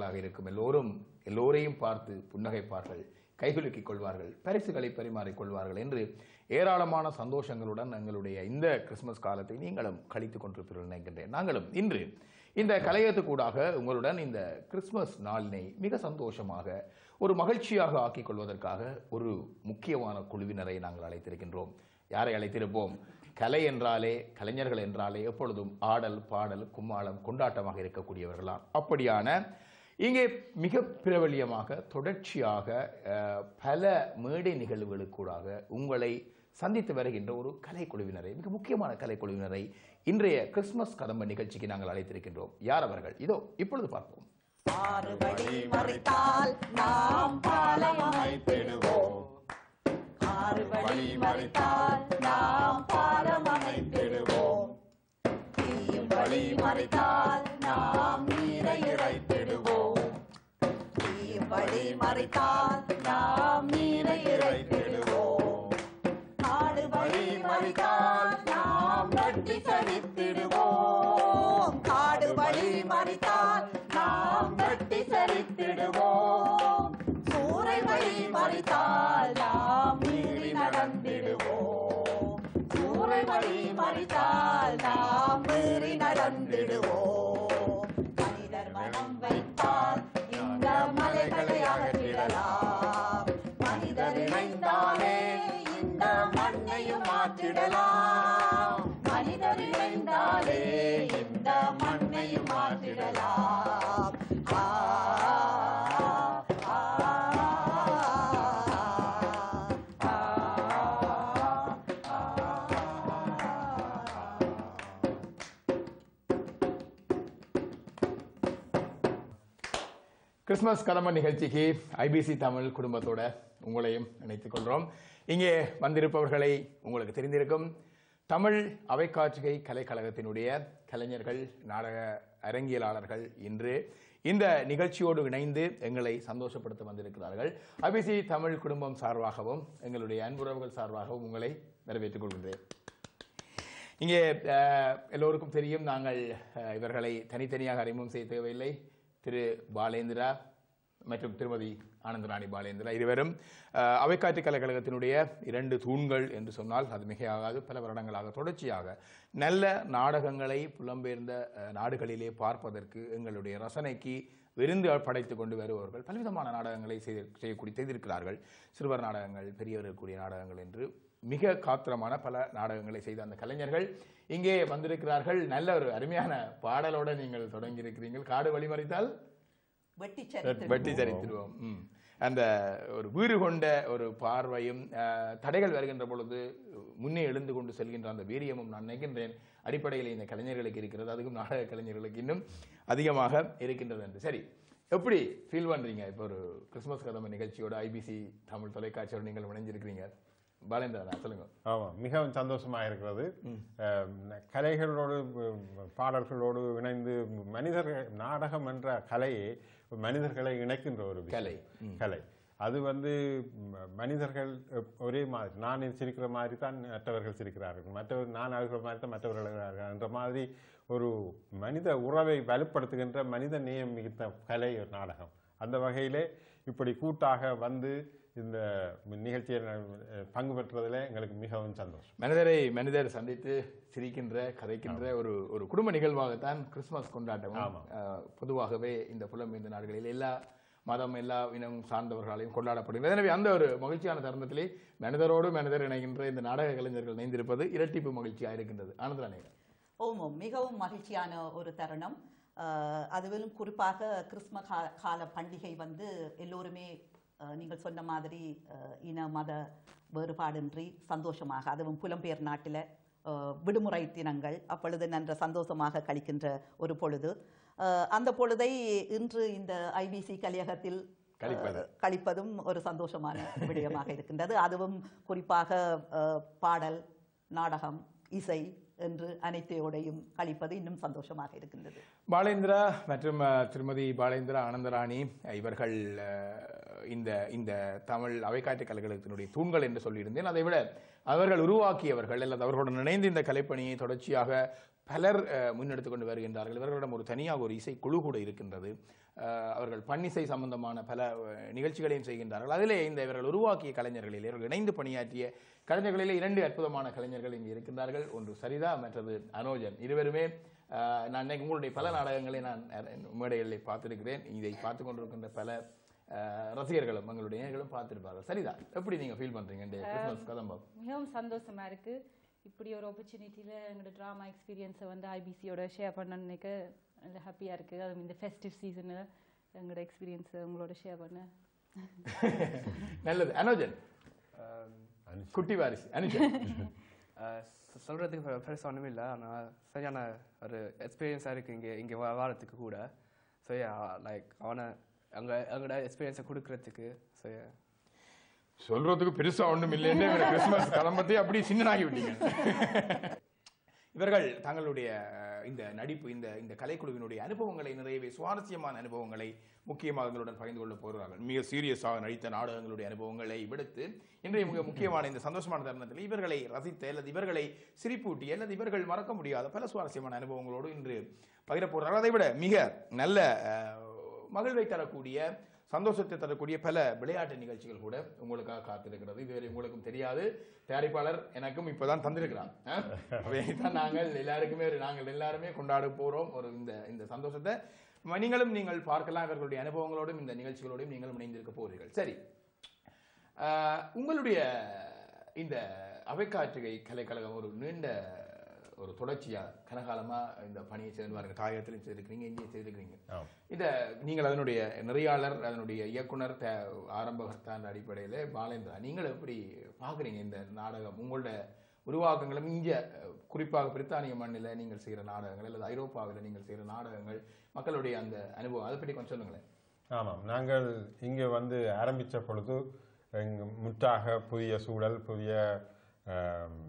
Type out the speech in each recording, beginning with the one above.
கலைஞர்களாக இருக்கும் எல்லோரும் எல்லோரையும் பார்த்து புன்னகைப்பார்கள் கைகுலுக்கிக் கொள்வார்கள் பரிசுகளை பரிமாறிக் கொள்வார்கள் என்று ஏராளமான சந்தோஷங்களுடன் எங்களுடைய இந்த கிறிஸ்துமஸ் காலத்தை நீங்களும் கழித்துக் கொண்டிருப்பீர்கள் நினைக்கின்றேன் நாங்களும் இன்று இந்த கலையத்துக்கூடாக உங்களுடன் இந்த கிறிஸ்துமஸ் நாளினை மிக சந்தோஷமாக ஒரு மகிழ்ச்சியாக ஆக்கிக் கொள்வதற்காக ஒரு முக்கியமான குழுவினரை நாங்கள் அழைத்திருக்கின்றோம் யாரை அழைத்திருப்போம் கலை என்றாலே கலைஞர்கள் என்றாலே எப்பொழுதும் ஆடல் பாடல் கும்மாளம் கொண்டாட்டமாக இருக்கக்கூடியவர்களாம் அப்படியான இங்கே மிக பிரபல்யமாக தொடர்ச்சியாக அஹ், பல மேடை நிகழ்வுகளுக்கூடாக உங்களை சந்தித்து வருகின்ற ஒரு கலைக்குழுவினரை மிக முக்கியமான கலைக்குழுவினரை இன்றைய கிறிஸ்துமஸ் கதம்ப நிகழ்ச்சிக்கு நாங்கள் அழைத்திருக்கின்றோம் யார் அவர்கள் இதோ இப்பொழுது பார்ப்போம் ஆறு வழி மறைத்தால் நாம் பாலம் அமைத்திடுவோம் ஆறு வழி மறைத்தால் நாம் பாலம் அமைத்திடுவோம் தீயும் வழி மறைத்தால் நாம் நீரை இறைத்திடுவோம் தீயும் வழி மறைத்தால் நாம் நீரை இறைத்திடுவோம் காடு வழி மறித்தால் நாம் வெட்டி சரித்திடுவோம் காடு வழி மறித்தால் நாம் வெட்டி சரித்திடுவோம் சூறை வழி மறித்தால் நாம் மீறி நடந்திடுவோம் சூறை வழி மறித்தால் நாம் மீறி நடந்திடுவோம் மனிதர் மனம் வைத்தால் இந்த மலைகளை அகற்றிடலாம் மனிதர் இணைந்தாலே இந்த மண்ணையும் மாற்றிடலாம் மனிதர் இணைந்தாலே இந்த மண்ணையும் மாற்றிடலாம் ஆ, ஆ, ஆ, கிறிஸ்துமஸ் கடமை நிகழ்ச்சிக்கு ஐபிசி தமிழ் குடும்பத்தோட உங்களையும் இணைத்துக் கொள்கிறோம் இங்கே வந்திருப்பவர்களை உங்களுக்கு தெரிந்திருக்கும் தமிழ் அவைக்காட்சிகை கலைக்கழகத்தினுடைய கலைஞர்கள் நாடக அரங்கியலாளர்கள் இன்று இந்த நிகழ்ச்சியோடு இணைந்து எங்களை சந்தோஷப்படுத்த வந்திருக்கிறார்கள் ஐபிசி தமிழ் குடும்பம் சார்பாகவும் எங்களுடைய அன்புறவுகள் சார்பாகவும் உங்களை வரவேற்றுக் கொள்கின்றேன் இங்கே அஹ், எல்லோருக்கும் தெரியும் நாங்கள் அஹ், இவர்களை தனித்தனியாக அறிமுகம் செய்ய தேவையில்லை திரு பாலேந்திரா மற்றும் திருமதி ஆனந்தராணி பாலேந்திரா இருவரும் அஹ், அவைக்காற்று கலைக்கழகத்தினுடைய இரண்டு தூண்கள் என்று சொன்னால் அது மிகையாகாது பல வருடங்களாக தொடர்ச்சியாக நல்ல நாடகங்களை புலம்பெயர்ந்த அஹ், நாடுகளிலே பார்ப்பதற்கு எங்களுடைய ரசனைக்கு விருந்து படைத்துக் கொண்டு வருபவர்கள் பலவிதமான நாடகங்களை செய்து செய்யக்கூடிய செய்திருக்கிறார்கள் சிறுவர் நாடகங்கள் பெரியவர்களுக்குரிய நாடகங்கள் என்று மிக காத்திரமான பல நாடகங்களை செய்த அந்த கலைஞர்கள் இங்கே வந்திருக்கிறார்கள் நல்ல ஒரு அருமையான பாடலோட நீங்கள் தொடங்கி இருக்கிறீர்கள் காடு வழிமறித்தால் வெட்டி வெட்டி சரித்திடுவோம் சரித்திடுவோம் ம். அந்த ஒரு வீறு கொண்ட ஒரு பார்வையும் அஹ், தடைகள் வருகின்ற பொழுது முன்னே எழுந்து கொண்டு செல்கின்ற அந்த வீரியமும் நான் நினைக்கின்றேன் அடிப்படையில் இந்த கலைஞர்களுக்கு இருக்கிறது அதுக்கும் நாடக கலைஞர்களுக்கு இன்னும் அதிகமாக இருக்கின்றது என்று சரி எப்படி ஃபீல் பண்றீங்க இப்போ ஒரு கிறிஸ்துமஸ் கதம்ப நிகழ்ச்சியோட ஐபிசி தமிழ் தொலைக்காட்சியோட நீங்கள் இணைஞ்சிருக்கிறீங்க பாலேந்திரா சொல்லுங்க ஆமாம் மிகவும் சந்தோஷமாக இருக்கிறது அஹ், கலைகளோடு உம், பாடல்களோடு இணைந்து மனிதர்கள் நாடகம் என்ற கலையை மனிதர்களை இணைக்கின்ற ஒரு விஷயம். கலை. கலை அது வந்து ம- மனிதர்கள் எப்- ஒரே மாதிரி நான் சிரிக்கிற மாதிரி தான் மற்றவர்கள் சிரிக்கிறார்கள் மற்றவர் நான் அழுகிற மாதிரி தான் மற்றவர்கள் அழுகிறார்கள் என்ற மாதிரி ஒரு மனித உறவை வலுப்படுத்துகின்ற மனித நேயம் மிகுந்த கலை ஒரு நாடகம் அந்த வகையிலே இப்படி கூட்டாக வந்து இந்த நிகழ்ச்சியில் அஹ், பங்கு பெற்றதில் எங்களுக்கு மிகவும் சந்தோஷம் மனிதரை மனிதர் சந்தித்து சிரிக்கின்ற கதைக்கின்ற ஒரு ஒரு குடும்ப நிகழ்வாகத்தான் கிறிஸ்துமஸ் கொண்டாட்டம் ஆமாம். அஹ், பொதுவாகவே இந்த புலம்பெயர்ந்த நாடுகளில் எல்லா மதம் எல்லா இனம் சார்ந்தவர்களாலையும் கொண்டாடப்படுகிறது எனவே அந்த ஒரு மகிழ்ச்சியான தருணத்திலே மனிதரோடு மனிதர் இணைகின்ற இந்த நாடக கலைஞர்கள் இணைந்திருப்பது இரட்டிப்பு மகிழ்ச்சியாக இருக்கின்றது ஆனந்தராணி ஓம் ஓம் மிகவும் மகிழ்ச்சியான ஒரு தருணம் அஹ், அதுவிலும் குறிப்பாக கிறிஸ்ம கா- கால பண்டிகை வந்து எல்லோருமே அஹ், நீங்கள் சொன்ன மாதிரி அஹ், இன மத வேறுபாடின்றி சந்தோஷமாக அதுவும் புலம்பெயர் நாட்டில் விடுமுறை தினங்கள் அப்பொழுது நன்ற சந்தோஷமாக கழிக்கின்ற ஒரு பொழுது அஹ், அந்த பொழுதை இன்று இந்த ஐபிசி கலையகத்தில் கழிப்பது. அஹ், கழிப்பதும் ஒரு சந்தோஷமான விடயமாக இருக்கின்றது அதுவும் குறிப்பாக அஹ், பாடல் நாடகம் இசை என்று அனைத்தையோடையும் கழிப்பது இன்னும் சந்தோஷமாக இருக்கின்றது பாலேந்திரா மற்றும் அஹ், திருமதி பாலேந்திரா ஆனந்தராணி அஹ், இவர்கள் அஹ், இந்த இந்த தமிழ் அவைக்காட்டு கலைக்கழகத்தினுடைய தூண்கள் என்று சொல்லியிருந்தேன் அதை விட அவர்கள் உருவாக்கியவர்கள் அல்லது அவர்களுடன் இணைந்து இந்த கலைப்பணியை தொடர்ச்சியாக பலர் அஹ், முன்னெடுத்து கொண்டு வருகின்றார்கள் இவர்களிடம் ஒரு தனியாக ஒரு இசை குழு கூட இருக்கின்றது அஹ், அவர்கள் பன்னிசை சம்பந்தமான பல அஹ், நிகழ்ச்சிகளையும் செய்கின்றார்கள் அதிலே இந்த இவர்கள் உருவாக்கிய கலைஞர்களில் இவர்கள் இணைந்து பணியாற்றிய கலைஞர்களிலே இரண்டு அற்புதமான கலைஞர்கள் இங்கே இருக்கின்றார்கள் ஒன்று சரிதா மற்றது அனோஜன் இருவருமே அஹ், நான் இன்னைக்கு உங்களுடைய பல நாடகங்களை நான் அஹ், மேடைகளில் பார்த்திருக்கிறேன் இதை பார்த்து கொண்டிருக்கின்ற பல அஹ், ரசிகர்களும் எங்களுடைய நேயர்களும் பார்த்திருப்பார்கள் சரிதா எப்படி நீங்க ஃபீல் பண்றீங்க இந்த கிறிஸ்மஸ் கதம்பம் மிகவும் சந்தோஷமா இருக்கு இப்படி ஒரு ஆப்பர்ச்சுனிட்டியில் எங்களோட ட்ராமா எக்ஸ்பீரியன்ஸை வந்து ஐபிசியோட ஷேர் பண்ண நினைக்க நல்ல ஹாப்பியாக இருக்குது அதுவும் இந்த ஃபெஸ்டிவ் சீசனு எங்களோட எக்ஸ்பீரியன்ஸை உங்களோட ஷேர் பண்ண நல்லது அனோஜன் அனுஷ். குட்டி வாரிசு அனுஜன் அஹ் சொ- சொல்றதுக்கு பெ- பெருசா ஒன்றுமே இல்லை ஆனால் சரியான ஒரு எக்ஸ்பீரியன்ஸாக இருக்குது இங்கே இங்கே வாரத்துக்கு கூட ஸோ லைக் அவனை அங்கே எங்களோட எக்ஸ்பீரியன்ஸை கொடுக்கறதுக்கு ஸோ சொல்றதுக்கு பெருசா ஒண்ணும் இல்லைன்னு இவரை கிறிஸ்துமஸ் கிளம்பத்தை அப்படி சின்னனாகி விட்டீங்க இவர்கள் தங்களுடைய அஹ், இந்த நடிப்பு இந்த இந்த கலைக்குழுவினுடைய அனுபவங்களை நிறையவே சுவாரஸ்யமான அனுபவங்களை முக்கியமாக எங்களுடன் பகிர்ந்து கொள்ள போகிறார்கள் மிக சீரியஸாக நடித்த நாடகங்களுடைய அனுபவங்களை விடுத்து இன்றைய மிக முக்கியமான இந்த சந்தோஷமான தருணத்தில் இவர்களை ரசித்த அல்லது இவர்களை சிரிப்பூட்டி அல்லது இவர்கள் மறக்க முடியாத பல சுவாரஸ்யமான அனுபவங்களோடு இன்று பகிரப் போகிறார்கள் அதை விட மிக நல்ல அஹ், மகிழ்வை தரக்கூடிய சந்தோஷத்தை தரக்கூடிய பல விளையாட்டு நிகழ்ச்சிகள் கூட உங்களுக்காக காத்திருக்கிறது இதுவரை உங்களுக்கும் தெரியாது தயாரிப்பாளர் எனக்கும் இப்பதான் தந்திருக்கிறான் அஹ்? அதைத்தான் நாங்கள் எல்லாருக்குமே ஒரு- நாங்கள் எல்லாருமே கொண்டாட போறோம் ஒரு இந்த இந்த சந்தோஷத்தை ம- நீங்களும் நீங்கள் பார்க்கலாம் இவர்களுடைய அனுபவங்களோடும் இந்த நிகழ்ச்சிகளோடும் நீங்களும் இணைந்திருக்க போகிறீர்கள் சரி அஹ், உங்களுடைய இந்த அவைக்காற்றுகை கலைக்கழகம் ஒரு நீண்ட ஒரு தொடர்ச்சியா கனகாலமா இந்த பணியை செய்து பாருங்க தாயகத்திலும் செய்திருக்கிறீங்க இங்கேயும் செய்திருக்கிறீங்க ஆம். இத நீங்கள் அதனுடைய நெறியாளர் அதனுடைய இயக்குனர் த ஆரம்பகர்த்தான் அடிப்படையில பாலேந்திரா நீங்கள் எப்படி பார்க்குறீங்க இந்த நாடகம் உங்களோட உருவாக்கங்களும் இங்க அஹ், குறிப்பாக பிரித்தானிய மண்ணில் நீங்கள் செய்கிற நாடகங்கள் அல்லது ஐரோப்பாவில் நீங்கள் செய்கிற நாடகங்கள் மக்களுடைய அந்த அனுபவம் அதை பற்றி கொஞ்சம் சொல்லுங்களேன் ஆமாம் நாங்கள் இங்கே வந்து ஆரம்பித்த பொழுது எங்க முற்றாக புதிய சூழல் புதிய ஆம்,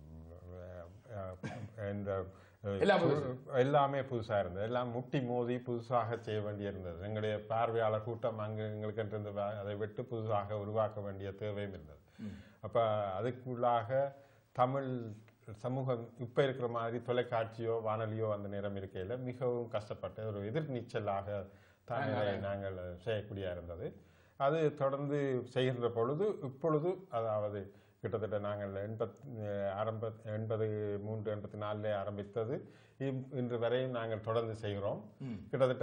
அஹ், இந்த அஹ், எல்லாம் சூ- எல்லாமே புதுசாக இருந்தது எல்லாம் முட்டி மோதி புதுசாக செய்ய வேண்டியிருந்தது எங்களுடைய பார்வையாளர் கூட்டம் அங்கு எங்களுக்கு இருந்து வ- அதை விட்டு புதுசாக உருவாக்க வேண்டிய தேவையும் இருந்தது அப்போ அதுக்குள்ளாக தமிழ் சமூகம் இப்போ இருக்கிற மாதிரி தொலைக்காட்சியோ வானொலியோ அந்த நேரம் இருக்கையில் மிகவும் கஷ்டப்பட்ட ஒரு எதிர்நீச்சலாக தான் இதை நாங்கள் செய்யக்கூடிய இருந்தது அது தொடர்ந்து செய்கின்ற பொழுது இப்பொழுது அதாவது கிட்டத்தட்ட நாங்கள் எண்பத் ஆரம்ப எண்பது மூன்று எண்பத்தி நாலில் ஆரம்பித்தது இம்- இன்று வரையும் நாங்கள் தொடர்ந்து செய்கிறோம் கிட்டத்தட்ட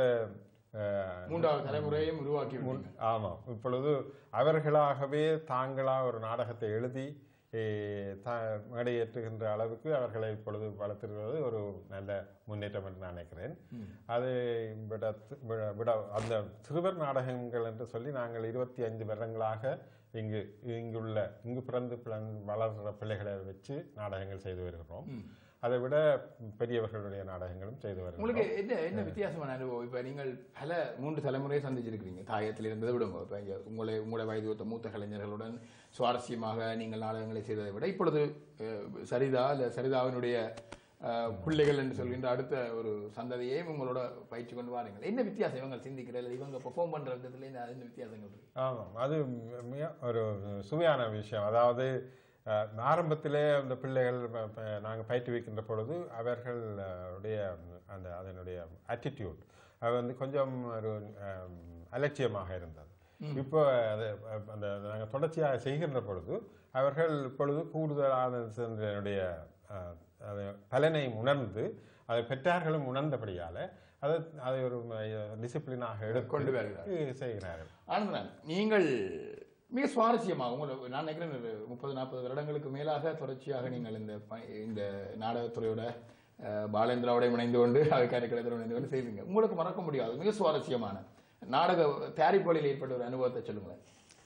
அஹ், மூன்றாவது தலைமுறையும் உருவாக்கி விட்டீங்க. ஆமாம் இப்பொழுது அவர்களாகவே தாங்களா ஒரு நாடகத்தை எழுதி ஏ, தா- மேடையேற்றுகின்ற அளவுக்கு அவர்களை இப்பொழுது வளர்த்திருக்கிறது ஒரு நல்ல முன்னேற்றம் என்று நான் நினைக்கிறேன் அதை விட விட- விட அந்த சிறுவர் நாடகங்கள் என்று சொல்லி நாங்கள் இருபத்தி ஐந்து வருடங்களாக இங்கு இங்குள்ள இங்கு பிறந்து பிளந்து வளர்கிற பிள்ளைகளை வச்சு நாடகங்கள் செய்து வருகிறோம் அதை விட பெரியவர்களுடைய நாடகங்களும் செய்து வருகிறோம் உங்களுக்கு என்ன என்ன வித்தியாசமான அனுபவம் இப்ப நீங்கள் பல மூன்று தலைமுறையை சந்திச்சிருக்கிறீங்க தாயத்தில் இருந்ததை விடுங்க இப்ப இங்க உங்களை உங்களுடைய வயது ஒத்த மூத்த கலைஞர்களுடன் சுவாரஸ்யமாக நீங்கள் நாடகங்களை செய்ததை விட இப்பொழுது அஹ், சரிதா இல்ல சரிதாவினுடைய அஹ், பிள்ளைகள் என்று சொல்கின்ற அடுத்த ஒரு சந்ததியையும் உங்களோட பயிற்சி கொண்டு வாருங்கள் என்ன வித்தியாசம் இவங்க சிந்திக்கிற இல்லை இவங்க பெர்ஃபார்ம் பண்ற விதத்துல என்ன என்ன வித்தியாசங்கள் இருக்கு ஆமாம் அது மிக ஒரு சுவையான விஷயம் அதாவது அஹ், ஆரம்பத்திலே அந்த பிள்ளைகள் நாங்கள் பயிற்றுவிக்கின்ற பொழுது அவர்கள் அஹ், உடைய அந்த அதனுடைய ஆட்டிடியூட் அது வந்து கொஞ்சம் ஒரு அஹ், அலட்சியமாக இருந்தது இப்போ அது அஹ், அந்த நாங்கள் தொடர்ச்சியாக செய்கின்ற பொழுது அவர்கள் இப்பொழுது கூடுதலான அதனுடைய அஹ், அது பலனை உணர்ந்து அதை பெற்றார்களும் உணர்ந்தபடியால அதை அதை ஒரு டிசிப்ளினாக எடுத்து கொண்டு வருகிறார்கள். செய்கிறார்கள் ஆனந்தன் நீங்கள் மிக சுவாரஸ்யமாக உங்களை நான் நினைக்கிறேன் ஒரு முப்பது நாற்பது வருடங்களுக்கு மேலாக தொடர்ச்சியாக நீங்கள் இந்த ப- இந்த நாடகத்துறையோட அஹ், பாலேந்திராவோட இணைந்து கொண்டு அவைக்காரி கலைத்துறை இணைந்து கொண்டு செய்வீங்க உங்களுக்கு மறக்க முடியாது மிக சுவாரஸ்யமான நாடக தயாரிப்புகளில் ஏற்பட்ட ஒரு அனுபவத்தை சொல்லுங்களேன்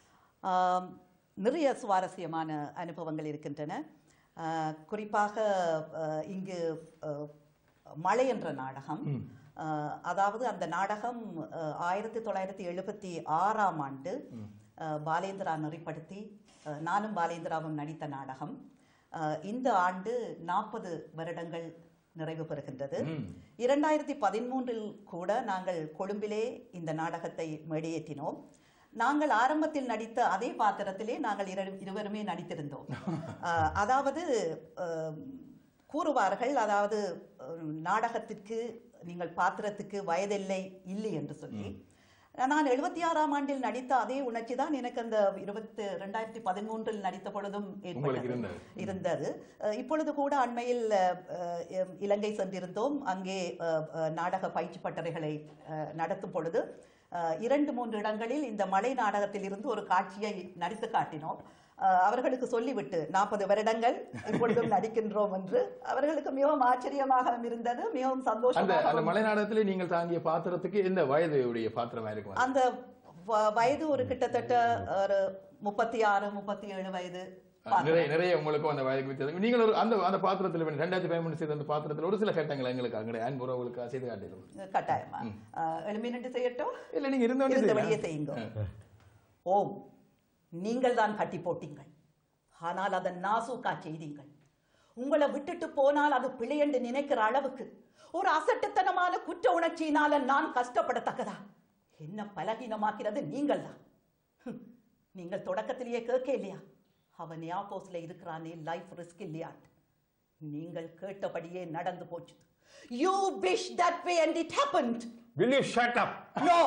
ஆம், நிறைய சுவாரஸ்யமான அனுபவங்கள் இருக்கின்றன ஆஹ், குறிப்பாக ஆஹ், இங்கு ஆஹ், மழை என்ற நாடகம் ஆஹ், அதாவது அந்த நாடகம் ஆஹ், ஆயிரத்தி தொள்ளாயிரத்தி எழுபத்தி ஆறாம் ஆண்டு ஆஹ், பாலேந்திரா நெறிப்படுத்தி ஆஹ், நானும் பாலேந்திராவும் நடித்த நாடகம் ஆஹ், இந்த ஆண்டு நாற்பது வருடங்கள் நிறைவு பெறுகின்றது இரண்டாயிரத்தி பதிமூன்றில் கூட நாங்கள் கொழும்பிலே இந்த நாடகத்தை மேடையேற்றினோம் நாங்கள் ஆரம்பத்தில் நடித்த அதே பாத்திரத்திலே நாங்கள் இரு- இருவருமே நடித்திருந்தோம் ஆஹ், அதாவது ஆஹ், கூறுவார்கள் அதாவது அஹ், நாடகத்திற்கு நீங்கள் பாத்திரத்துக்கு வயதெல்லை இல்லை என்று சொல்லி நான் எழுபத்தி ஆறாம் ஆண்டில் நடித்த அதே உணர்ச்சி தான் எனக்கு அந்த இருபத்தி ரெண்டாயிரத்தி பதிமூன்றில் நடித்த பொழுதும் உங்களுக்கு ஏற்பட்டது இருந்தது. இருந்தது அஹ், இப்பொழுது கூட அண்மையில் அஹ், அஹ், இலங்கை சென்றிருந்தோம் அங்கே அஹ், அஹ், நாடக பயிற்சி பட்டறைகளை அஹ், நடத்தும் பொழுது அஹ், இரண்டு மூன்று இடங்களில் இந்த மலை நாடகத்தில் இருந்து ஒரு காட்சியை நடித்து காட்டினோம் அஹ், அவர்களுக்கு சொல்லிவிட்டு நாற்பது வருடங்கள் இப்பொழுதும் நடிக்கின்றோம் என்று அவர்களுக்கு மிகவும் ஆச்சரியமாக இருந்தது மிகவும் அந்த அந்த சந்தோஷமாக மலை நாடகத்திலே நீங்கள் தாங்கிய பாத்திரத்துக்கு எந்த வயதுடைய பாத்திரமா இருக்கும் அது? அந்த வ- வயது ஒரு கிட்டத்தட்ட ஒரு முப்பத்தி ஆறு முப்பத்தி ஏழு வயது நிறைய நிறைய உங்களுக்கும் அந்த வயதுக்கு வித்தியாசம் நீங்கள் ஒரு அந்த அந்த பாத்திரத்தில் வந்து ரெண்டாயிரத்தி பதிமூணு செய்த அந்த பாத்திரத்தில் ஒரு சில கட்டங்கள் எங்களுக்கு அங்கே அன்புறவுகளுக்கு செய்து காட்டிடும் கட்டாயமா அஹ், எழும்பி நின்று செய்யட்டும் இல்ல நீங்க இருந்தவொடனே இருந்தபடியே செய்யலாம். செய்யுங்க ஓம் நீங்கள் தான் கட்டி போட்டீங்கள் ஆனால் அதை நாசூக்கா செய்தீங்கள் உங்களை விட்டுட்டு போனால் அது பிழை என்று நினைக்கிற அளவுக்கு ஒரு அசட்டுத்தனமான குற்ற உணர்ச்சியினால நான் கஷ்டப்படத்தக்கதா என்ன பலகீனமாக்கிறது நீங்கள் தான் நீங்கள் தொடக்கத்திலேயே கேட்க இல்லையா அவன் ஏர்போர்ட்ஸ்ல இருக்கிறானே லைஃப் ரிஸ்க் இல்லையா நீங்கள் கேட்டபடியே நடந்து போச்சு you wish that way and it happened will you shut up no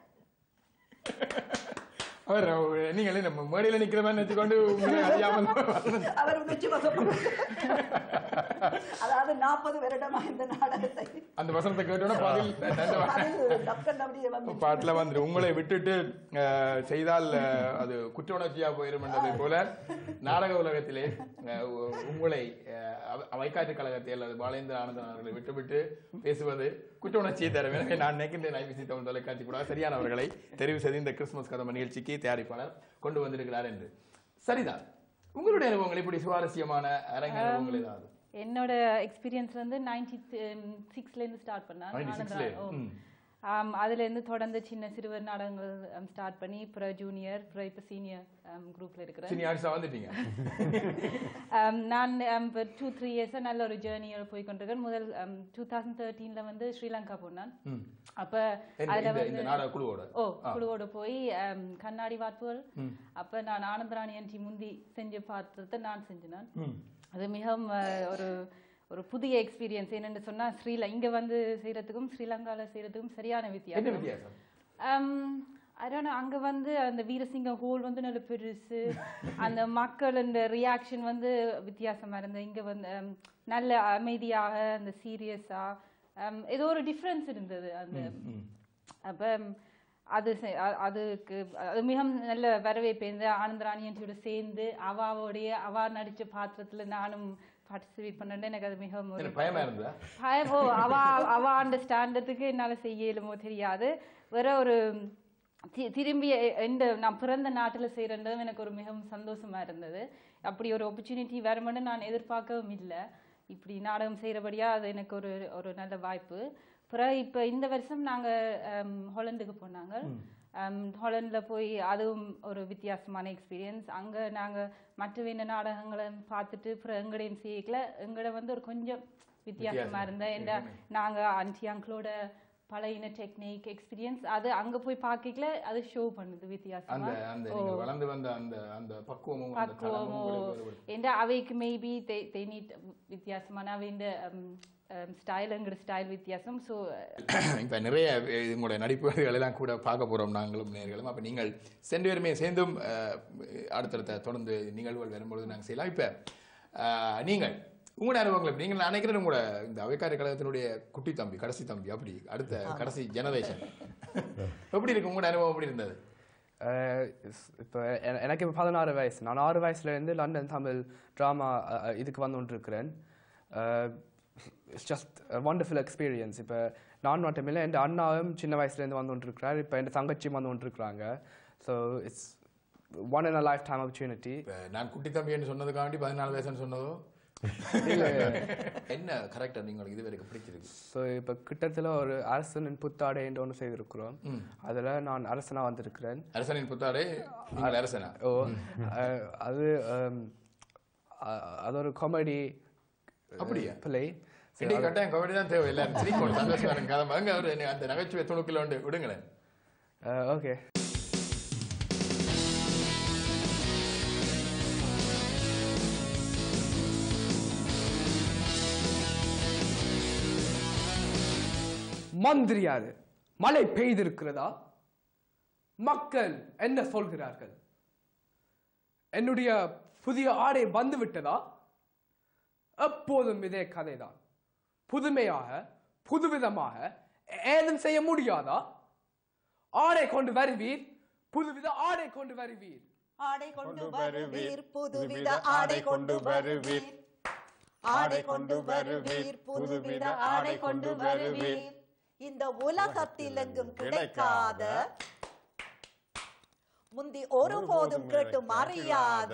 அவர் நீங்களே நம்ம மேடையில நிக்கிற மாதிரி நினைச்சுக்கொண்டு உங்களை அறியாமல் அவர் உணர்ச்சி வசப்பட்டு அதாவது நாற்பது வருடமா இந்த நாடகத்தை அந்த வசனத்தை கேட்டோட பதில் நல்ல அதில் டக்கன் அப்படியே வந்து பாட்டுல வந்துரு உங்களை விட்டுட்டு அஹ், செய்தால் அஹ், அது குற்ற உணர்ச்சியா போயிடும் என்பதை போல நாடக உலகத்திலே அஹ், உ- உங்களை அஹ், வைக்காற்று கழகத்தை அல்லது பாலேந்திர ஆனந்தன் அவர்களை விட்டுவிட்டு பேசுவது குற்ற உணர்ச்சியை தரும் எனவே நான் நினைக்கின்றேன் ஐபிசி தமிழ் தொலைக்காட்சி கூட சரியானவர்களை தெரிவு செய்து இந்த கிறிஸ்துமஸ் கதம்ப நிகழ்ச்சிக்கு தயாரிப்பாளர் கொண்டு வந்திருக்கிறார் என்று சரிதான் உங்களுடைய அனுபவங்கள் இப்படி சுவாரஸ்யமான அரங்க அனுபவங்கள் ஏதாவது என்னோட எக்ஸ்பீரியன்ஸ் வந்து நைன்டி சிக்ஸ்லேருந்து ஸ்டார்ட் பண்ணேன் 96 லே, ம். ஆம், அதுல இருந்து தொடர்ந்து சின்ன சிறுவர் நாடகங்கள் ஸ்டார்ட் பண்ணி அப்புறம் ஜூனியர் அப்புறம் இப்போ சீனியர் குரூப்ல இருக்கிறேன் சரி ஆடிசா வந்துட்டீங்க Um, நான் இப்போ டூ த்ரீ இயர்ஸாக நல்ல ஒரு ஜேர்னியில் போய் கொண்டிருக்கேன் முதல் டூ தௌசண்ட் தேர்ட்டீனில் வந்து ஸ்ரீலங்கா போனேன் ம். அப்போ இந்த- அதில் இந்த- வந்து இந்த நாடக குழுவோட ஓ குழுவோட போய் um, கண்ணாடி வாத்துவல் அப்போ நான் ஆனந்தராணி ஆண்டி முந்தி செஞ்ச பாத்திரத்தை நான் செஞ்சேன் ம். அது மிகவும் அஹ், ஒரு ஒரு புதிய எக்ஸ்பீரியன்ஸ் என்னன்னு சொன்னா ஸ்ரீல இங்க வந்து செய்யறதுக்கும் ஸ்ரீலங்கால செய்யறதுக்கும் சரியான என்ன வித்தியாசம் வித்தியாசம் அதான் அங்க வந்து அந்த வீரசிங்க ஹோல் வந்து நல்ல பெருசு அந்த மக்கள் இந்த ரியாக்ஷன் வந்து வித்தியாசமா இருந்தது இங்க வந்து ஹம், நல்ல அமைதியாக அந்த சீரியஸா ஏதோ ஒரு டிஃப்ரென்ஸ் இருந்தது அந்த அப்ப ம், அது செ- அ- அதுக்கு அது மிக நல்ல வரவேற்பு இந்த ஆனந்தராணி ஆண்டியோட சேர்ந்து அவாவோடைய அவா நடிச்ச பாத்திரத்துல நானும் பார்ட்டிசிபேட் பண்ணேன் எனக்கு அது மிகவும் ஒரு எனக்கு பயமா இருந்தா பயம் ஓ அவ அவ அந்த ஸ்டாண்டர்டுக்கு என்னால செய்ய இயலுமோ தெரியாது வேற ஒரு தி- திரும்பி எ- எந்த நான் பிறந்த நாட்டுல செய்யறதும் எனக்கு ஒரு மிகவும் சந்தோஷமா இருந்தது அப்படி ஒரு opportunity வருமென்னு நான் எதிர்பார்க்கவும் இல்லை இப்படி நாடகம் செய்யறபடியா அது எனக்கு ஒரு ஒரு நல்ல வாய்ப்பு அப்புறம் இப்ப இந்த வருஷம் நாங்க ஹம், ஹாலண்டுக்கு போனாங்க ஹம், ஹாலண்ட்ல போய் அதுவும் ஒரு வித்தியாசமான எக்ஸ்பீரியன்ஸ் அங்க நாங்க மற்ற வேண்ட நாடகங்களை பார்த்துட்டு அப்புறம் எங்கடையும் செய்யக்கல எங்கட வந்து ஒரு கொஞ்சம் வித்தியாசமா வித்தியாசமா இருந்த இந்த நாங்க ஆன்டி அங்கிளோட பழையின டெக்னிக் எக்ஸ்பீரியன்ஸ் அது அங்க போய் பார்க்கல அது ஷோ பண்ணுது அந்த வித்தியாசமா அந்த நீங்க வளர்ந்து வந்த அந்த அந்த பக்குவமும் அந்த தளமும் பக்குவமோ உங்களுக்கு ஒரு- எந்த அவைக்கு மேபி தே நீட் வித்தியாசமான அவைந்த ஸ்டைல் எங்கட ஸ்டைல் வித்தியாசம் ஸோ இப்ப நிறைய அஹ், உங்களுடைய நடிப்புகள் எல்லாம் கூட பார்க்க போறோம் நாங்களும் நேர்களும் அப்ப நீங்கள் சென்று பேருமே சேர்ந்தும் அஹ், அடுத்தடுத்த தொடர்ந்து நிகழ்வுகள் வரும்பொழுது நாங்கள் செய்யலாம் இப்ப அஹ், நீங்கள் உங்களுடைய அனுபவங்கள் எப்படி? நீங்கள் நினைக்கிறேன் உங்களோட இந்த அவைக்கார கழகத்தினுடைய குட்டி தம்பி கடைசி தம்பி அப்படி அடுத்த கடைசி ஜெனரேஷன் எப்படி இருக்கு உங்களோட அனுபவம் எப்படி இருந்தது அஹ் இஸ்- இப்போ எ- எனக்கு இப்போ பதினாறு வயசு நான் ஆறு வயசுலேருந்து லண்டன் தமிழ் ட்ராமா இதுக்கு வந்து கொண்டிருக்கிறேன் இட்ஸ் ஜஸ்ட் வண்டர்ஃபுல் எக்ஸ்பீரியன்ஸ் இப்போ நான் மட்டுமில்லை என் அண்ணாவும் சின்ன வயசுலேருந்து வந்து கொண்டிருக்கிறார் இப்போ என் தங்கச்சியும் வந்து கொண்டிருக்கிறாங்க so it's one in a lifetime opportunity இப்ப நான் குட்டி தம்பின்னு சொன்னதுக்காண்டி பதினாலு வயசுன்னு சொன்னதோ என்ன கரெக்டா உங்களுக்கு இது வரைக்கும் பிடிச்சிருக்கு ஸோ இப்போ கிட்டத்தில் ஒரு அரசனின் புத்தாடை என்று ஒன்று செய்திருக்கிறோம் அதில் நான் அரசனாக வந்திருக்கிறேன் அரசனின் புத்தாடே நீங்கள் அரசனா ஓ அஹ், அது ஹம், அ- அது ஒரு காமெடி அப்படியா? பிள்ளை இன்றைக்கு கட்டாயம் கபடி தான் தேவை எல்லாரும் சிரிக்கணும் சந்தோஷமா இருங்க கதை வாங்க அவர் அந்த நகைச்சுவை துணுக்கில் உண்டு விடுங்களேன் ஓகே மந்திரியாரு மழை பெய்திருக்கிறதா மக்கள் என்ன சொல்கிறார்கள் என்னுடைய புதிய ஆடை வந்து விட்டதா எப்போதும் இதே கதைதான் புதுமையாக புதுவிதமாக ஏதும் செய்ய முடியாதா ஆடை கொண்டு வருவீர் புதுவித ஆடை கொண்டு வருவீர் ஆடை கொண்டு கொண்டு வருவீர் வருவீர், புதுவித புதுவித ஆடை கொண்டு வருவீர் ஆடை கொண்டு வருவீர் வருவீர், புதுவித ஆடை கொண்டு வருவீர் இந்த உலகத்தில் எங்கும் கிடைக்காத முந்தி ஒருபோதும் கேட்டு அறியாத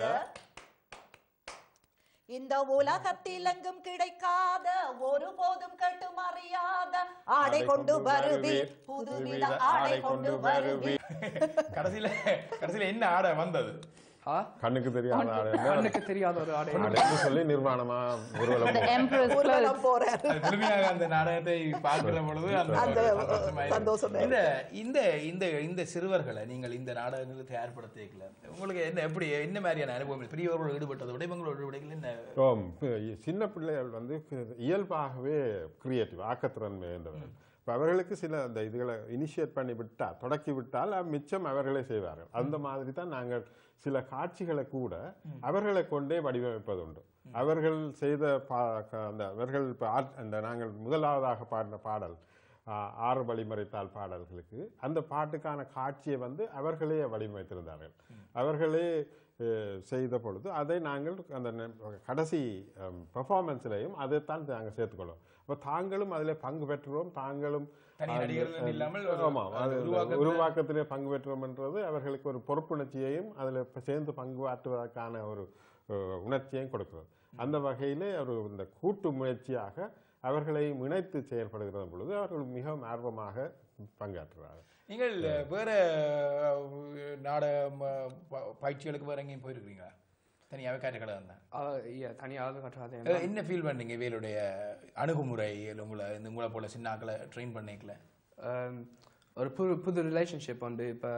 இந்த உலகத்தில் எங்கும் கிடைக்காத ஒருபோதும் கேட்டு அறியாத ஆடை கொண்டு வருவீர் புதுவித ஆடை கொண்டு வருவீர் கடைசியில கடைசியில என்ன ஆடை வந்தது ஆ? கண்ணுக்கு தெரியாத ஆடு கண்ணுக்கு தெரியாத ஒரு ஆடை ஆடுன்னு சொல்லி நிர்வாணமா ஊர்வலம் The போகும். Emperor's clothes. ஊர்வலம் போறார் அது முழுமையாக அந்த நாடகத்தை பார்க்கிற பொழுது அந்த அந்த, ஒரு சந்தோஷமா சந்தோஷம் இருக்கு. இந்த இந்த இந்த இந்த சிறுவர்களை நீங்கள் இந்த நாடகங்களை தயார்படுத்திக்கல உங்களுக்கு என்ன எப்படி என்ன மாதிரியான அனுபவம் பெரியவர்கள் ஈடுபட்டதை விட இவங்களோட விடைகள் என்ன ஓம், இப்ப சின்ன பிள்ளைகள் வந்து இயல்பாகவே கிரியேட்டிவ் ஆக்கத்திறன் மிகுந்தவர்கள் இப்போ அவர்களுக்கு சில அந்த இதுகளை இனிஷியேட் பண்ணி விட்டால் தொடக்கி விட்டால் அஹ், மிச்சம் அவர்களே செய்வார்கள் அந்த மாதிரி தான் நாங்கள் சில காட்சிகளை கூட அவர்களை கொண்டே வடிவமைப்பது உண்டு அவர்கள் செய்த பா க- அந்த அவர்கள் இப்போ அந்த நாங்கள் முதலாவதாக பாடின பாடல் ஆஹ், ஆறு வழிமறைத்தால் பாடல்களுக்கு அந்த பாட்டுக்கான காட்சியை வந்து அவர்களே வடிவமைத்திருந்தார்கள் அவர்களே அஹ், செய்த பொழுது அதை நாங்கள் அந்த நெ- கடைசி பெர்ஃபார்மன்ஸ்லையும் அதைத்தான் நாங்கள் சேர்த்துக்கொள்வோம் அப்போ தாங்களும் அதில் பங்கு பெற்றுவோம் தாங்களும் தனி அந்த- நடிகர்கள் இல்லாமல் ஒரு- ஆமாம் அந்த அது உருவாக்கத்துல- உருவாக்கத்திலே பங்கு பெற்றோம் என்றது அவர்களுக்கு ஒரு பொறுப்புணர்ச்சியையும் அதில் சேர்ந்து பங்கு ஆற்றுவதற்கான ஒரு அஹ், உணர்ச்சியையும் கொடுக்கிறது அந்த வகையிலே ஒரு இந்த கூட்டு முயற்சியாக அவர்களையும் இணைத்து செயல்படுகிற பொழுது அவர்கள் மிகவும் ஆர்வமாக பங்காற்றுவார்கள் நீங்கள் வேற அஹ், நாடகம் அஹ், ப- பயிற்சிகளுக்கு வேற எங்கேயும் போயிருக்கிறீங்களா தனியாகவே காட்டு கடை தான் ஆ, yeah, தனியாக கட்டுறாதே அஹ், என்ன ஃபீல் பண்ணீங்க இவைகளுடைய அணுகுமுறை இல்ல உங்களை இந்த உங்களை போல சின்ன ஆக்களை ட்ரெயின் பண்ணிக்கல um, ஒரு புது புது ரிலேஷன்ஷிப் வந்து இப்போ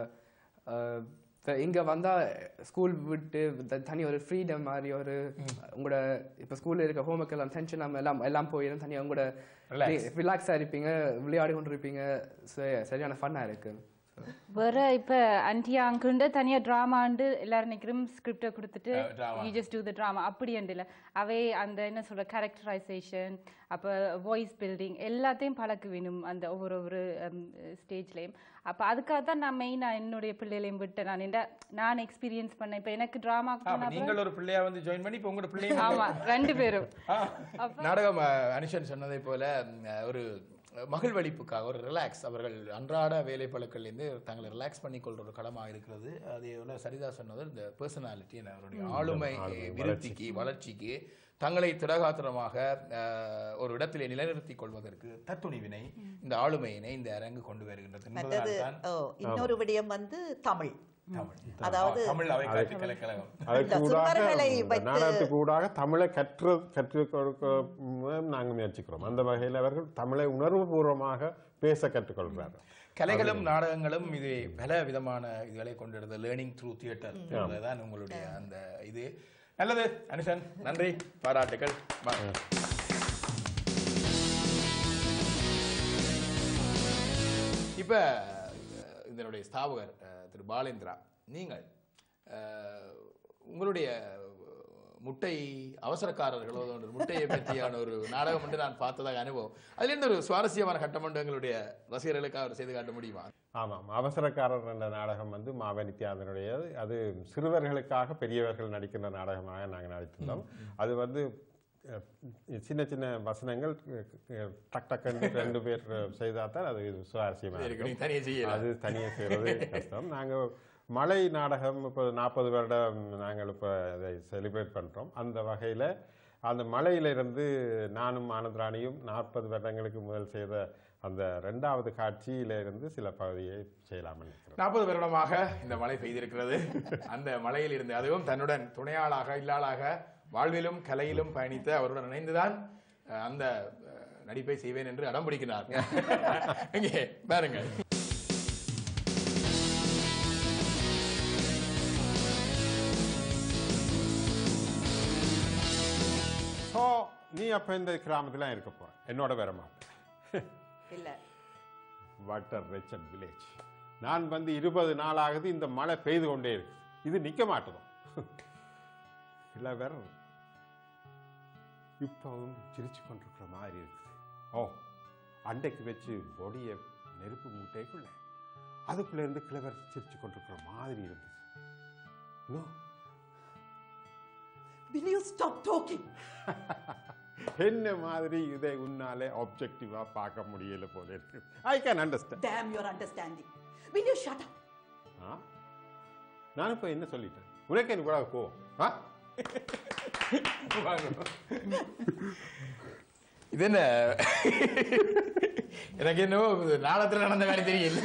இங்கே வந்தால் ஸ்கூல் விட்டு த- தனி ஒரு ஃப்ரீடம் மாதிரி ஒரு உங்களோட இப்போ ஸ்கூலில் இருக்க ஹோம்ஒர்க் எல்லாம் டென்ஷன் நம்ம எல்லாம் எல்லாம் போயிடும் தனியாக உங்களோட Relax. ரிலாக்ஸாக இருப்பீங்க விளையாடி கொண்டு இருப்பீங்க சரி- சரியான ஃபன்னாக இருக்கு வேற இப்ப அண்டியா அங்கிள்ண்டு தனியா டிராமாண்டு எல்லாரும் நிக்கிறோம் ஸ்கிரிப்டை கொடுத்துட்டு Uh, drama. You just do the drama அப்படி இல்ல அவை அந்த என்ன சொல்ற கேரக்டரைசேஷன் அப்ப வாய்ஸ் பில்டிங் எல்லாத்தையும் பழக்க வேணும் அந்த ஒவ்வொரு ஒவ்வொரு ஸ்டேஜ்லயும் அப்ப அதுக்காக தான் நான் மெயினா என்னுடைய பிள்ளைகளையும் விட்டேன் நான் என்ன நான் எக்ஸ்பீரியன்ஸ் பண்ணேன் இப்ப எனக்கு டிராமா அப்ப நீங்கள் ஒரு பிள்ளையா வந்து ஜாயின் பண்ணி இப்ப உங்களோட பிள்ளையும் ஆமா ரெண்டு பேரும் நாடகம் அஹ், அனுஷன் சொன்னதை போல ம், ஒரு மகிழ்வளிப்புக்காக ஒரு ரிலாக்ஸ் அவர்கள் அன்றாட வேலைப்பழுக்கள்லேருந்து தங்களை ரிலாக்ஸ் பண்ணிக்கொள்ற ஒரு களமாக இருக்கிறது அதே போல சரிதா சொன்னது இந்த பர்சனாலிட்டி அவருடைய ஆளுமை விருத்திக்கு வளர்ச்சிக்கு தங்களை திடகாத்திரமாக அஹ், ஒரு இடத்திலே நிலைநிறுத்திக் கொள்வதற்கு தத்துணிவினை இந்த ஆளுமையினை இந்த அரங்கு கொண்டு வருகின்றது மற்றது என்பதனால்தான் ஓ, இன்னொரு விடயம் வந்து தமிழ் தமிழ் அதாவது தமிழ் அவை காட்சி கலைக்கழகம் அதற்கு இந்த ஊடாக சுவர்களை இந்த வைத்து- நாடகத்துக்கு ஊடாக தமிழை கற்று கற்றுக் கொடுக்க நாங்கள் முயற்சிக்கிறோம் அந்த வகையில் அவர்கள் தமிழை உணர்வுபூர்வமாக பேச கற்றுக்கொள்கிறார்கள் கலைகளும் நாடகங்களும் இது பல விதமான இதுகளை கொண்டிருந்த லேர்னிங் த்ரூ தியேட்டர் தான் உங்களுடைய அந்த இது நல்லது அனுஷன் நன்றி பாராட்டுகள் வாங்க. இப்ப அஹ், இதனுடைய ஸ்தாபகர் அஹ், திரு பாலேந்திரா நீங்கள் அஹ், உங்களுடைய முட்டை அவசரக்காரர்களோ ஒரு முட்டையை பற்றியான ஒரு நாடகம் என்று நான் பார்த்ததாக அனுபவம் அதுல இருந்து ஒரு சுவாரஸ்யமான கட்டம் ஒன்று எங்களுடைய ரசிகர்களுக்காக அவர் செய்து காட்ட முடியுமா ஆமாம் அவசரக்காரர் என்ற நாடகம் வந்து மாவனித்யாதனுடைய அது சிறுவர்களுக்காக பெரியவர்கள் நடிக்கின்ற நாடகமாக நாங்கள் நடித்திருந்தோம் அது வந்து அஹ், சின்ன சின்ன வசனங்கள் அஹ், டக் டக்குன்னு ரெண்டு பேர் செய்தால் தான் அது சுவாரஸ்யமாக இருக்கு இருக்கும் நீ தனியாக செய்யலாம் அது தனியாக செய்கிறது கஷ்டம் நாங்கள் மலை நாடகம் இப்போ நாற்பது வருடம் நாங்கள் இப்போ அதை செலிப்ரேட் பண்ணுறோம் அந்த வகையில் அந்த மலையிலிருந்து நானும் ஆனந்த்ராணியும் நாற்பது வருடங்களுக்கு முதல் செய்த அந்த ரெண்டாவது காட்சியிலிருந்து சில பகுதியை செய்யலாம் நினைக்கிறேன் நாற்பது வருடமாக இந்த மழை பெய்திருக்கிறது அந்த மலையில் இருந்து அதுவும் தன்னுடன் துணையாளாக இல்லாளாக வாழ்விலும் கலையிலும் பயணித்த அவருடன் இணைந்துதான் அஹ், அந்த அஹ், நடிப்பை செய்வேன் என்று அடம் பிடிக்கிறார் இங்கே பாருங்க ஸோ நீ அப்போ இந்த கிராமத்தில் இருக்க போற என்னோட வர மாட்டேன் இல்ல வாட்டர் ரெச்சட் வில்லேஜ் நான் வந்து இருபது நாளாகுது இந்த மழை பெய்து கொண்டே இருக்கு இது நிக்க மாட்டோம் இளவர் இப்பவும் சிரிச்சு கொண்டிருக்கிற மாதிரி இருக்குது ஓ அண்டைக்கு வச்சு பொடிய நெருப்பு மூட்டைக்குள்ள அதுக்குள்ள இருந்து கிழவர் சிரிச்சு கொண்டிருக்கிற மாதிரி இருந்துச்சு இன்னும் Will you stop talking? என்ன மாதிரி இதை உன்னாலே ஆப்ஜெக்டிவா பார்க்க முடியல போல இருக்கு I can understand Damn your understanding. Will you shut up? நான் இப்போ என்ன சொல்லிட்டேன் உனக்கு எனக்கு கூட போ ஆ இது என்ன எனக்கு என்னவோ நாளத்தில் நடந்த மாதிரி தெரியல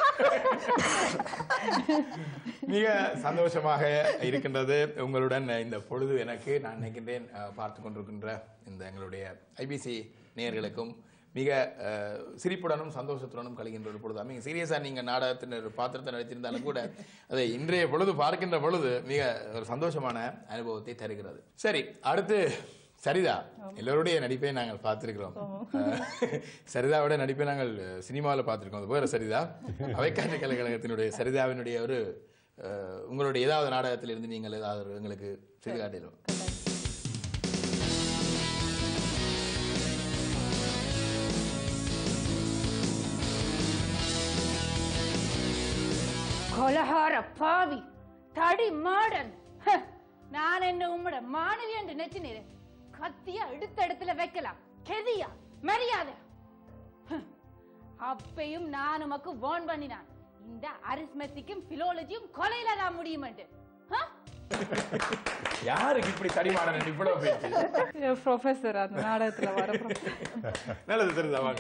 மிக சந்தோஷமாக இருக்கின்றது உங்களுடன் இந்த பொழுது எனக்கு நான் நினைக்கின்றேன் அஹ், பார்த்து கொண்டிருக்கின்ற இந்த எங்களுடைய ஐபிசி நேயர்களுக்கும் மிக அஹ், சிரிப்புடனும் சந்தோஷத்துடனும் கழிகின்ற ஒரு பொழுது மிக சீரியஸாக நீங்கள் நாடகத்தின் ஒரு பாத்திரத்தை நடித்திருந்தாலும் கூட அதை இன்றைய பொழுது பார்க்கின்ற பொழுது மிக ஒரு சந்தோஷமான அனுபவத்தை தருகிறது சரி அடுத்து சரிதா எல்லோருடைய நடிப்பை நாங்கள் பார்த்திருக்கிறோம் அஹ், சரிதாவோட நடிப்பை நாங்கள் சினிமாவில் பார்த்திருக்கோம் அது வேற சரிதா அவைக்காட்டு கலைக்கழகத்தினுடைய சரிதாவினுடைய ஒரு அஹ், உங்களுடைய ஏதாவது நாடகத்தில் இருந்து நீங்கள் ஏதாவது ஒரு எங்களுக்கு செய்து காட்டிடும் கொலகார பாவி தடி மாடன் ஹ, நான் என்ன உம்மோட மாணவி என்று நினைச்சினேன் கத்தியா எடுத்த இடத்துல வைக்கலாம் கெதியா மரியாதை ஹ, அப்பையும் நான் உமக்கு வார்ன் பண்ணினான் இந்த அரிஸ்மெத்திக்கும் பிலோலஜியும் கொலையில தான் முடியும் யாருக்கு இப்படி தடிமாடன் இவ்வளவு பேச்சு ப்ரொஃபசர் அந்த நாடகத்துல வர நல்லது சரிதா வாங்க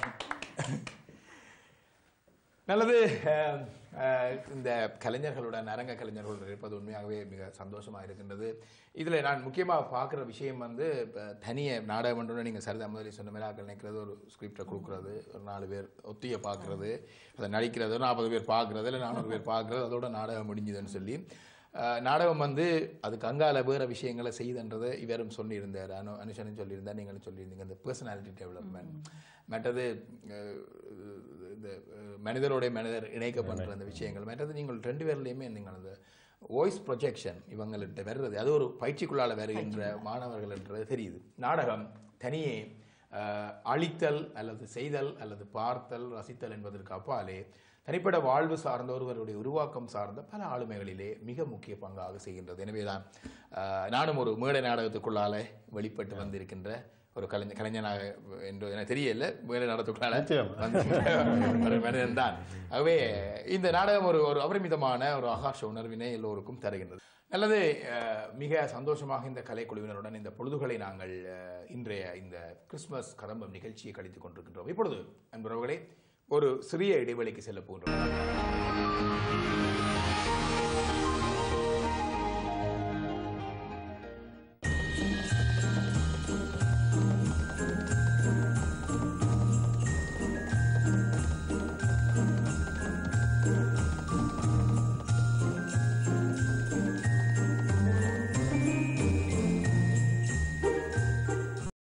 நல்லது அஹ், அஹ், இந்த கலைஞர்களுடன் அரங்க கலைஞர்களுடன் இருப்பது உண்மையாகவே மிக சந்தோஷமா இருக்கின்றது இதுல நான் முக்கியமா பார்க்குற விஷயம் வந்து இப்ப தனிய நாடகம் ஒன்று நீங்க சரிதா முதலி சொன்ன மாதிரி ஆக்கள் நினைக்கிறது ஒரு ஸ்கிரிப்டை கொடுக்குறது ஒரு நாலு பேர் ஒத்திய பார்க்கறது அதை நடிக்கிறது நாற்பது பேர் பார்க்கறது இல்லை நானூறு பேர் பார்க்கறது அதோட நாடகம் முடிஞ்சுதுன்னு சொல்லி அஹ், நாடகம் வந்து அதுக்கு அங்கால வேற விஷயங்களை செய்யுதுன்றதை இவரும் சொல்லியிருந்தார் அனு அனுஷனும் சொல்லியிருந்தார் நீங்களும் சொல்லியிருந்தீங்க இந்த பர்சனாலிட்டி டெவலப்மெண்ட் மற்றது அஹ், இந்த அஹ், மனிதரோட மனிதர் இணைக்கப்படுற அந்த விஷயங்கள் மற்றது நீங்கள் ரெண்டு பேர்லையுமே நீங்கள் அந்த வாய்ஸ் ப்ரொஜெக்ஷன் இவங்கள்ட்ட வர்றது அது ஒரு பயிற்சிக்குள்ளால வருகின்ற மாணவர்கள்ன்றது தெரியுது நாடகம் தனியே அஹ், அழித்தல் அல்லது செய்தல் அல்லது பார்த்தல் ரசித்தல் என்பதற்கு அப்பாலே தனிப்பட்ட வாழ்வு சார்ந்த ஒருவருடைய உருவாக்கம் சார்ந்த பல ஆளுமைகளிலே மிக முக்கிய பங்காக செய்கின்றது எனவேதான் அஹ், நானும் ஒரு மேடை நாடகத்துக்குள்ளால வெளிப்பட்டு வந்திருக்கின்ற ஒரு கலைஞர் கலைஞனாக என்று எனக்கு தெரியல மேடை நாடகத்துக்குள்ளால நிச்சயம். வந்து ஒரு மனிதன் தான் ஆகவே இந்த நாடகம் ஒரு ஒரு அபரிமிதமான ஒரு ஆகாஷ உணர்வினை எல்லோருக்கும் தருகின்றது நல்லது அஹ், மிக சந்தோஷமாக இந்த கலைக்குழுவினருடன் இந்த பொழுதுகளை நாங்கள் அஹ், இன்றைய இந்த கிறிஸ்துமஸ் கதம்பம் நிகழ்ச்சியை கழித்துக் கொண்டிருக்கின்றோம் இப்பொழுது அன்புறவுகளே ஒரு சிறிய இடைவெளிக்கு செல்ல போகின்றோம்